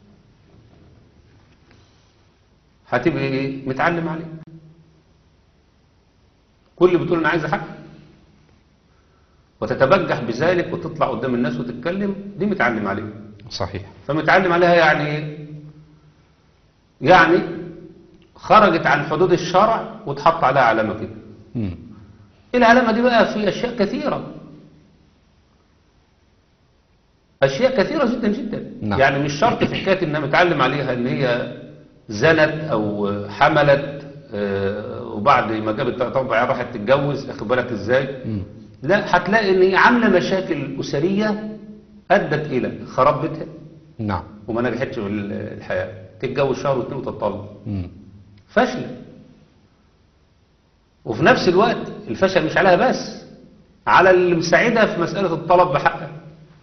هتبقى ايه متعلم عليه كل اللي بتقول انا عايز حقك وتتبجح بذلك وتطلع قدام الناس وتتكلم دي متعلم عليه صحيح فمتعلم عليها يعني ايه يعني خرجت عن حدود الشرع وتحط عليها علامة كده مم. العلامة دي بقى في أشياء كثيرة أشياء كثيرة جدا جدا نعم. يعني مش شرط في حكاية إنها متعلم عليها إن هي زنت أو حملت آه، وبعد ما جابت تلات أربع عيال راحت تتجوز أخد بالك إزاي مم. لا هتلاقي إن هي عاملة مشاكل أسرية أدت إلى خراب بيتها نعم وما نجحتش في الحياة تتجوز شهر واثنين وتطلق مم. فاشلة وفي نفس الوقت الفشل مش عليها بس على اللي مساعدها في مسألة الطلب بحقها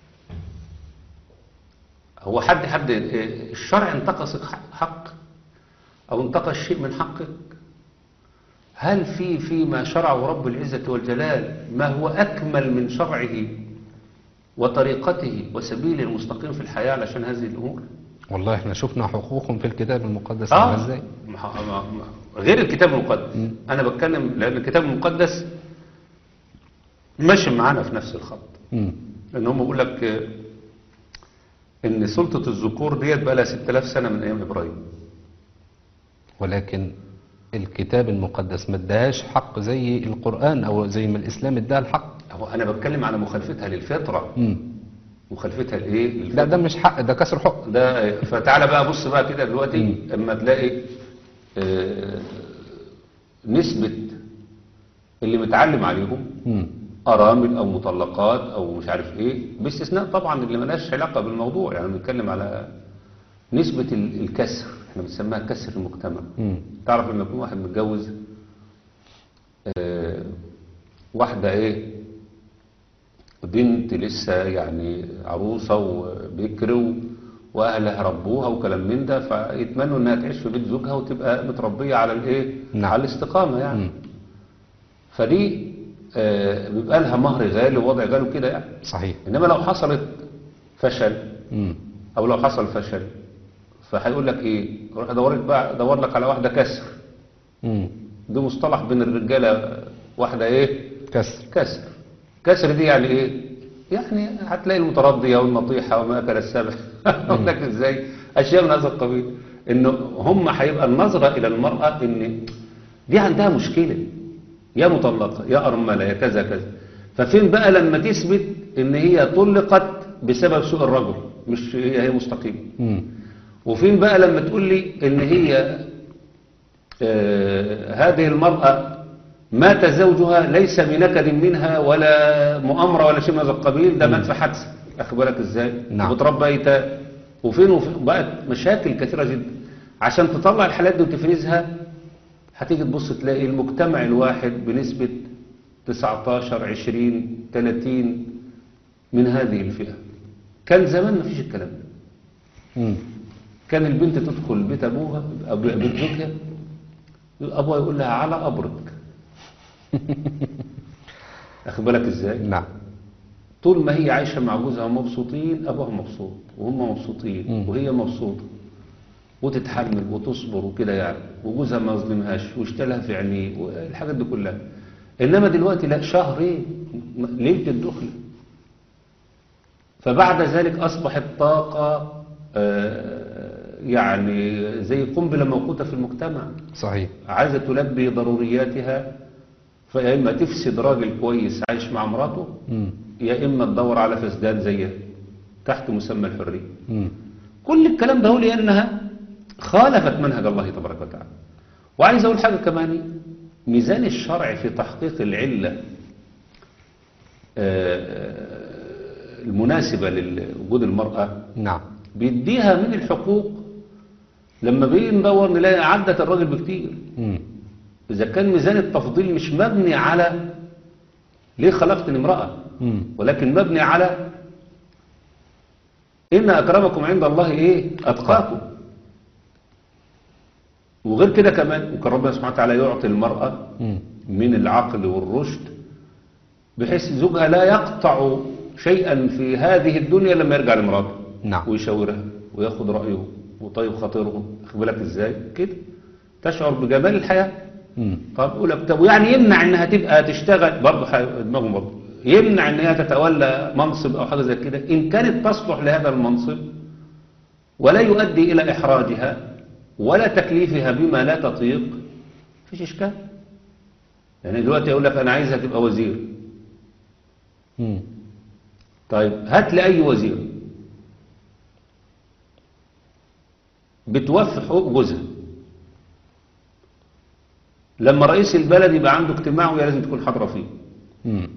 هو حد حد الشرع انتقص حق أو انتقص شيء من حقك هل في فيما شرعه رب العزة والجلال ما هو أكمل من شرعه وطريقته وسبيله المستقيم في الحياة علشان هذه الأمور والله احنا شفنا حقوقهم في الكتاب المقدس عامله اه ازاي ما- ما- ما- غير الكتاب المقدس انا بتكلم لان الكتاب المقدس ماشي معانا في نفس الخط مم. ان هم بيقول لك آه، ان سلطه الذكور ديت بقى لها 6000 سنه من ايام ابراهيم ولكن الكتاب المقدس ما اداهاش حق زي القرآن او زي ما الاسلام اداها الحق هو انا بتكلم على مخالفتها للفطره مم. مخالفتها لايه لا للفطره ده مش حق ده كسر حق ده فتعالى بقى بص بقى كده دلوقتي اما تلاقي آه، نسبه اللي متعلم عليهم مم. أرامل أو مطلقات أو مش عارف إيه باستثناء طبعا اللي ملهاش علاقة بالموضوع يعني بنتكلم على نسبة ال- الكسر احنا بنسميها كسر المجتمع مم. تعرف لما يكون واحد متجوز آه، واحدة إيه بنت لسه يعني عروسة وبكر وأهلها ربوها وكلام من ده فيتمنوا إنها تعيش في بيت زوجها وتبقى متربية على الإيه نعم. على الاستقامة يعني مم. فدي آه، بيبقى لها مهر غالي ووضع غالي كده يعني صحيح انما لو حصلت فشل مم. او لو حصل فشل فهيقول لك ايه روح ادور لك بقى ادور لك على واحده كسر مم. ده مصطلح بين الرجاله واحده ايه كسر كسر كسر دي يعني ايه يعني هتلاقي المترضيه والنطيحه وما اكل السبع اقول لك ازاي اشياء من هذا القبيل انه هم هيبقى النظره الى المراه ان دي عندها مشكله يا مطلقه يا ارمله يا كذا كذا ففين بقى لما تثبت ان هي طلقت بسبب سوء الرجل مش هي هي مستقيمه مم. وفين بقى لما تقول لي ان هي آه هذه المرأة مات زوجها ليس بنكد منها ولا مؤامرة ولا شيء من هذا القبيل ده مات في حادثة أخد بالك ازاي نعم. وبتربى ايتام وفين وفين بقت مشاكل كثيرة جدا عشان تطلع الحالات دي وتفرزها هتيجي تبص تلاقي المجتمع الواحد بنسبة 19 20 30 من هذه الفئة كان زمان ما فيش الكلام ده مم. كان البنت تدخل بيت ابوها أو بيت زوجها ابوها يقول لها على قبرك اخد بالك ازاي نعم طول ما هي عايشه مع جوزها مبسوطين ابوها مبسوط وهم مبسوطين مم. وهي مبسوطه وتتحمل وتصبر وكده يعني وجوزها ما يظلمهاش واشتلها في عينيه والحاجات دي كلها انما دلوقتي لا شهرين ليله الدخله فبعد ذلك اصبحت طاقه آه، يعني زي قنبله موقوته في المجتمع صحيح عايزة تلبي ضرورياتها فيا إما تفسد راجل كويس عايش مع مراته مم. يا إما تدور على فسدان زيها تحت مسمى الحرية مم. كل الكلام ده هو لأنها خالفت منهج الله تبارك وتعالى وعايز أقول حاجة كمان ميزان الشرع في تحقيق العلة آه، المناسبة لوجود المرأة نعم بيديها من الحقوق لما بيجي ندور نلاقي عدت الراجل بكتير مم. إذا كان ميزان التفضيل مش مبني على ليه خلقتني امرأة مم. ولكن مبني على إن أكرمكم عند الله إيه أتقاكم وغير كده كمان وكان ربنا سبحانه وتعالى يعطي المرأة مم. من العقل والرشد بحيث زوجها لا يقطع شيئا في هذه الدنيا لما يرجع لمراته نعم ويشاورها وياخد رأيه وطيب خاطره خد بالك ازاي كده تشعر بجمال الحياة مم. طب يقول لك طب ويعني يمنع انها تبقى تشتغل برضه ح- دماغهم برضه يمنع انها تتولى منصب او حاجه زي كده ان كانت تصلح لهذا المنصب ولا يؤدي الى احراجها ولا تكليفها بما لا تطيق مفيش اشكال يعني دلوقتي يقول لك انا عايزها تبقى وزير مم. طيب هات لي اي وزير بتوفي حقوق جوزها لما رئيس البلد يبقى عنده اجتماع وهي لازم تكون حاضره فيه مم.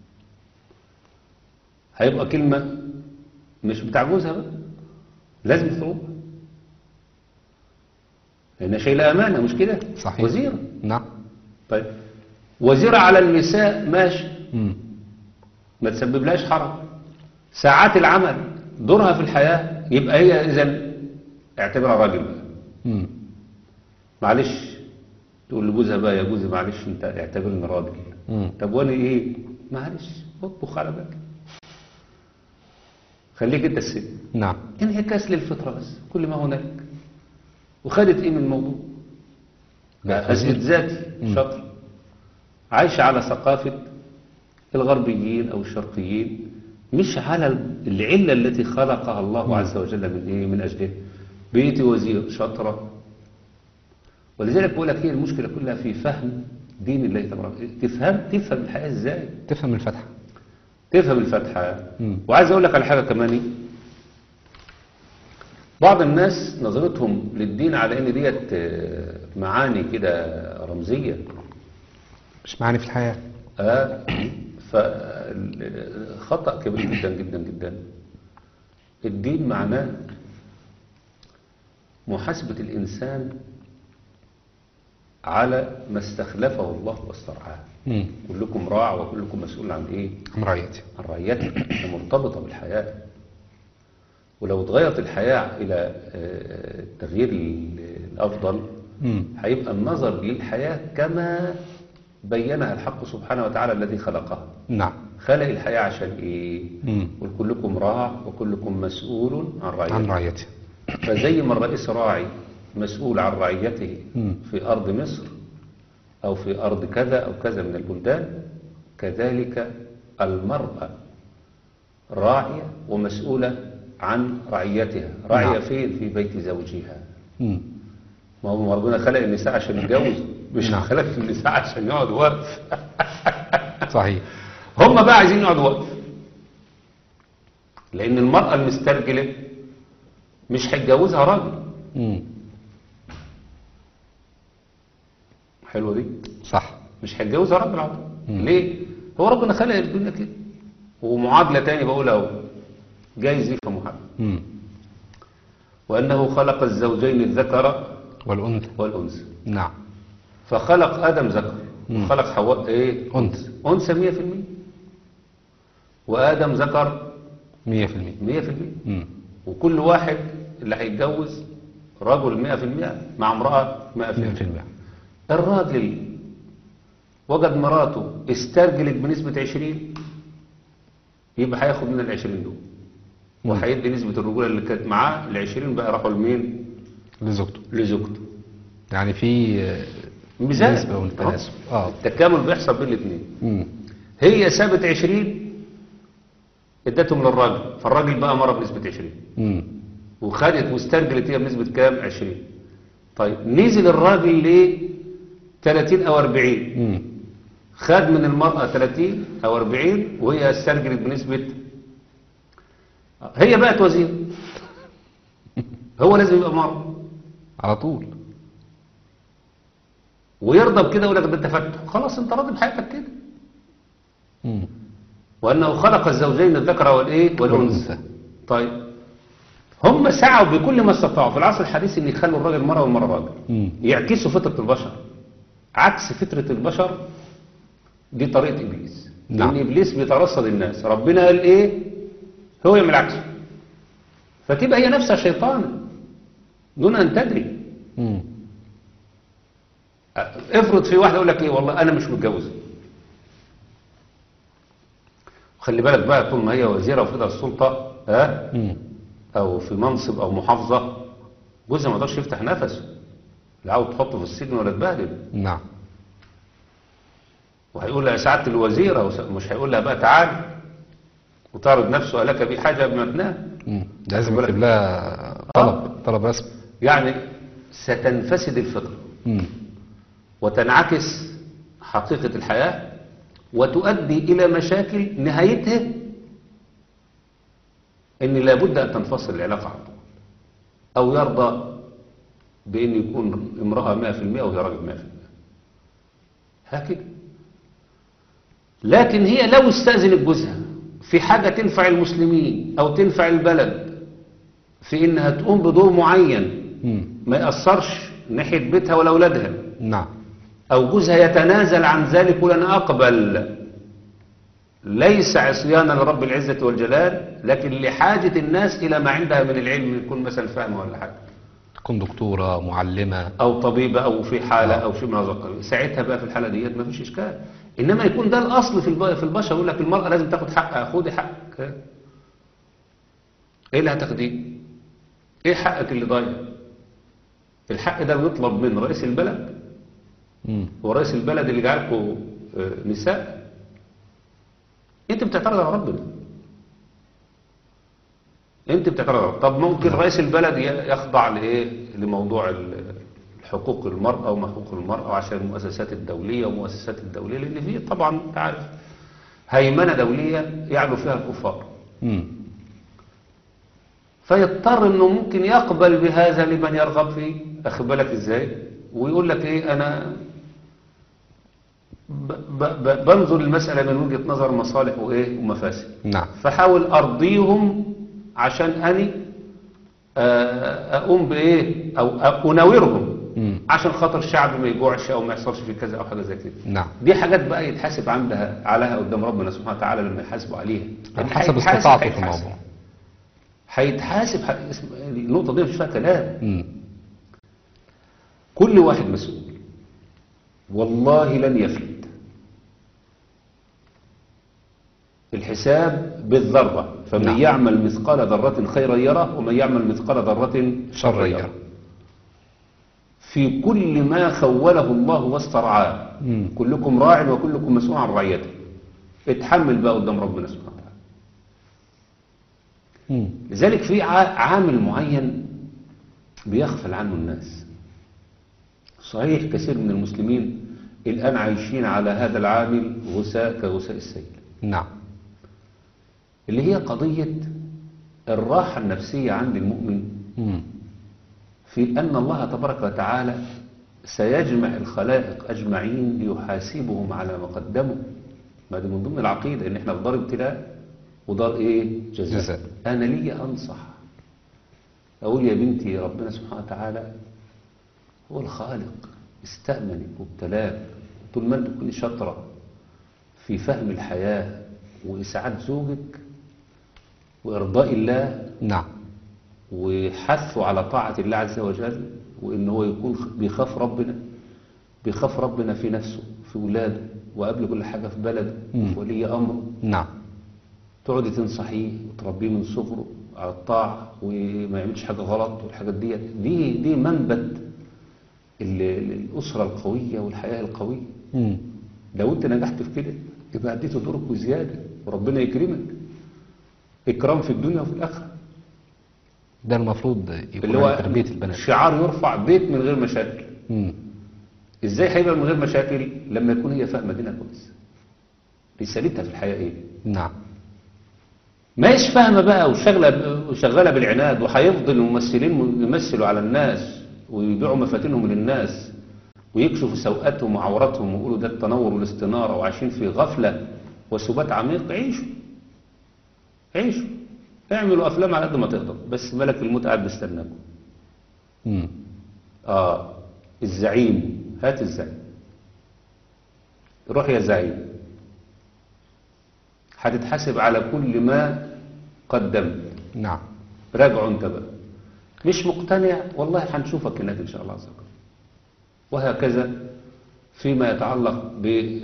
هيبقى كلمة مش بتاع جوزها بقى لازم تروح لأنها شايلة أمانة مش كده صحيح وزيرة نعم طيب وزيرة على النساء ماشي مم. ما تسبب لهاش حرج ساعات العمل دورها في الحياة يبقى هي إذا اعتبرها راجل بقى مم. معلش تقول لجوزها بقى يا جوزي معلش انت اعتبرني راجل مم. طب وانا ايه معلش اطبخ على بالك خليك انت السيد نعم انعكاس للفطرة بس كل ما هناك وخدت ايه من الموضوع بقى أثبت فزير. ذاتي مم. شطر عايشة على ثقافة الغربيين أو الشرقيين مش على العلة التي خلقها الله عز وجل من إيه من أجله بيتي وزير شطرة ولذلك بقول لك هي المشكلة كلها في فهم دين الله تبارك تفهم تفهم الحياة ازاي تفهم الفتحة تفهم الفتحة مم. وعايز اقول لك على حاجة كمان إيه؟ بعض الناس نظرتهم للدين على ان ديت آه، معاني كده رمزية مش معاني في الحياة آه فخطأ كبير جدا جدا جدا الدين معناه محاسبة الإنسان على ما استخلفه الله واسترعاه مم. كلكم راع وكلكم مسؤول عن إيه؟ عن رعيتي عن رعيته هي مرتبطة بالحياة ولو اتغيرت الحياة إلى آه، التغيير الأفضل مم. هيبقى النظر للحياة كما بينها الحق سبحانه وتعالى الذي خلقها نعم خلق الحياة عشان إيه؟ مم. قل كلكم راع وكلكم مسؤول عن عن رعيته رعيتي فزي ما الرئيس راعي مسؤول عن رعيته مم. في أرض مصر أو في أرض كذا أو كذا من البلدان كذلك المرأة راعية ومسؤولة عن رعيتها راعية نعم. فين في بيت زوجها مم. ما هو ربنا خلق النساء عشان يتجوز مش نعم. خلق النساء عشان يقعد واقف صحيح هم بقى عايزين يقعدوا واقف لأن المرأة المسترجلة مش هيتجوزها راجل مم. حلوة دي صح مش هيتجوزها راجل على طول. مم. ليه هو ربنا خلق الدنيا كده ومعادلة تاني بقولها اهو جايز يفهموا حاجة مم. وأنه خلق الزوجين الذكر والأنثى والأنثى نعم فخلق آدم ذكر مم. وخلق حواء إيه أنثى أنثى مية في المية وآدم ذكر مية في المية مية في المية مم. وكل واحد اللي هيتجوز رجل 100% مع امرأة 100% 100% الراجل وجد مراته استرجلت بنسبة 20 يبقى هياخد من ال 20 دول مم. وهيدي نسبة الرجولة اللي كانت معاه ال 20 بقى راحوا لمين؟ لزوجته لزوجته يعني في آه، ميزان نسبة والتناسب اه التكامل بيحصل بين الاثنين مم. هي سابت 20 ادتهم للراجل فالراجل بقى مره بنسبة 20 مم. وخدت واسترجلت هي بنسبة كام 20 طيب نزل الراجل ل 30 او 40 مم. خد من المرأة 30 او 40 وهي استرجلت بنسبة هي بقت وزير هو لازم يبقى مرة على طول ويرضى بكده ويقول لك ده تفتح خلاص انت راضي بحياتك كده مم. وأنه خلق الزوجين الذكر والإيه والأنثى والأنثى. طيب هم سعوا بكل ما استطاعوا في العصر الحديث ان يخلوا الراجل مرة والمرة راجل مم. يعكسوا فطرة البشر عكس فطرة البشر دي طريقة إبليس نعم. لأن إبليس بيترصد الناس ربنا قال إيه هو يعمل عكسه فتبقى هي نفسها شيطان دون أن تدري مم. افرض في واحد يقول لك ايه والله انا مش متجوزه خلي بالك بقى طول ما هي وزيره وفي ايدها السلطه ها مم. او في منصب او محافظه جوزها ما يقدرش يفتح نفسه لا عاوز تحطه في السجن ولا تبهدل نعم وهيقول لها يا سعاده الوزيره وس- مش هيقول لها بقى تعال وتعرض نفسه لك بيه حاجه قبل ما تنام مم. لازم بالك. يكتب لها طلب طلب رسمي يعني ستنفسد الفطره مم. وتنعكس حقيقة الحياة وتؤدي إلى مشاكل نهايتها إن لابد أن تنفصل العلاقة عن طول أو يرضى بأن يكون امرأة 100% وهي راجل 100% هكذا لكن هي لو استأذنت جوزها في حاجة تنفع المسلمين أو تنفع البلد في إنها تقوم بدور معين مم. ما يأثرش ناحية بيتها ولا أولادها نعم أو جوزها يتنازل عن ذلك ولن أقبل ليس عصيانا لرب العزة والجلال لكن لحاجة الناس إلى ما عندها من العلم يكون مثلا فاهمة ولا حاجة تكون دكتورة معلمة أو طبيبة أو في حالة آه. أو شيء من هذا القبيل ساعتها بقى في الحالة ديت ما فيش إشكال إنما يكون ده الأصل في الب- في البشر يقول لك المرأة لازم تاخد حقها خدي حقك إيه اللي هتاخديه؟ إيه حقك اللي ضايع؟ الحق ده بيطلب من رئيس البلد مم. هو رئيس البلد اللي جعلكم آه، نساء انت بتعترض على ربنا انت بتعترض على ربنا. طب ممكن رئيس البلد ي- يخضع لايه لموضوع ال- حقوق المرأة وما حقوق المرأة وعشان المؤسسات الدولية ومؤسسات الدولية لأن في طبعا انت عارف هيمنة دولية يعلو فيها الكفار مم. فيضطر انه ممكن يقبل بهذا لمن يرغب فيه اخد بالك ازاي ويقول لك ايه انا ب ب ب بنظر المسألة من وجهة نظر مصالح وايه ومفاسد نعم فحاول ارضيهم عشان اني آه، اقوم بايه او أ- اناورهم مم. عشان خاطر الشعب ما يجوعش او ما يحصلش فيه كذا او حاجه زي كده نعم دي حاجات بقى يتحاسب عندها عليها قدام ربنا سبحانه وتعالى لما يحاسبوا عليها على لأن حسب هيتحاسب- استطاعته في هيتحاسب. الموضوع هيتحاسب ح- اسم- النقطة دي مش فيها كلام مم. كل واحد مسؤول والله لن يفلت الحساب بالذرة فمن نعم. يعمل مثقال ذرة خيرا يره ومن يعمل مثقال ذرة شرا يره. في كل ما خوله الله واسترعاه مم. كلكم راع وكلكم مسؤول عن رعيته اتحمل بقى قدام ربنا سبحانه وتعالى مم. لذلك في ع- عامل معين بيغفل عنه الناس صحيح كثير من المسلمين الآن عايشين على هذا العامل غثاء كغثاء السيل نعم اللي هي قضية الراحة النفسية عند المؤمن مم. في أن الله تبارك وتعالى سيجمع الخلائق أجمعين ليحاسبهم على ما قدموا ما دي من ضمن العقيدة إن إحنا في دار ابتلاء ودار إيه جزاء, جزاء. أنا لي أنصح أقول يا بنتي ربنا سبحانه وتعالى هو الخالق استأمنك وابتلاك طول ما أنت تكوني شاطرة في فهم الحياة وإسعاد زوجك وإرضاء الله نعم وحثه على طاعة الله عز وجل وإن هو يكون خ- بيخاف ربنا بيخاف ربنا في نفسه في ولاده وقبل كل حاجة في بلده مم. في ولي أمره نعم تقعدي تنصحيه وتربيه من صغره على الطاعة وما يعملش حاجة غلط والحاجات دي دي دي منبت ال- ال- الأسرة القوية والحياة القوية مم. لو أنت نجحت في كده يبقى أديت دورك وزيادة وربنا يكرمك إكرام في الدنيا وفي الآخرة ده المفروض يكون اللي هو على تربية البنات شعار يرفع بيت من غير مشاكل مم. ازاي هيبقى من غير مشاكل لما يكون هي فاهمه دينها كويس رسالتها في الحياه ايه نعم ماهيش فاهمه بقى وشغله وشغاله بالعناد وهيفضل الممثلين يمثلوا على الناس ويبيعوا مفاتنهم للناس ويكشفوا سوءاتهم وعوراتهم ويقولوا ده التنور والاستناره وعايشين في غفله وسبات عميق عيشوا عيشوا اعملوا افلام على قد ما تقدر بس ملك الموت قاعد بيستناكم مم. آه الزعيم هات الزعيم روح يا زعيم هتتحاسب على كل ما قدمت نعم راجعوا انت بقى مش مقتنع والله هنشوفك هناك ان شاء الله عز وجل وهكذا فيما يتعلق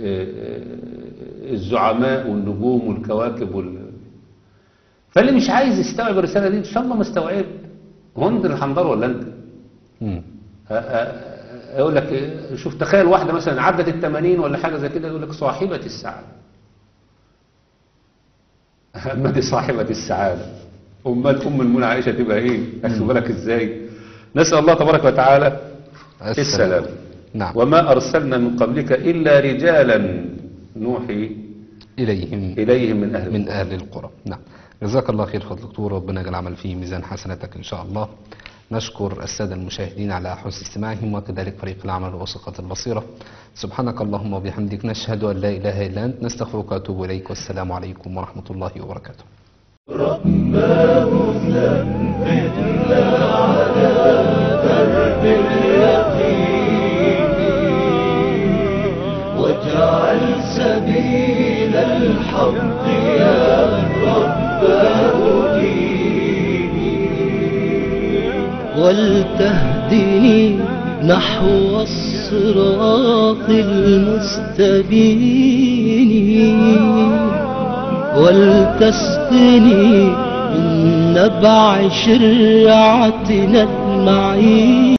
بالزعماء والنجوم والكواكب وال... فاللي مش عايز يستوعب الرسالة دي ان شاء الله ما استوعب هو انت اللي هنضر ولا انت مم. يقول لك إيه، شوف تخيل واحدة مثلا عدت التمانين ولا حاجة زي كده يقول لك صاحبة السعادة ما دي صاحبة السعادة أمال أم المنى عائشة تبقى إيه أخذ بالك إزاي نسأل الله تبارك وتعالى السلام نعم وما أرسلنا من قبلك إلا رجالا نوحي إليهم إليهم من أهل من أهل القرى نعم جزاك الله خير فضل دكتور ربنا يجعل العمل فيه ميزان حسناتك إن شاء الله نشكر السادة المشاهدين على حسن استماعهم وكذلك فريق العمل وثقة البصيرة سبحانك اللهم وبحمدك نشهد أن لا إله إلا أنت نستغفرك ونتوب إليك والسلام عليكم ورحمة الله وبركاته واجعل سبيل الحق يا رب ديني ولتهدني نحو الصراط المستبين ولتسقني من نبع شرعتنا المعين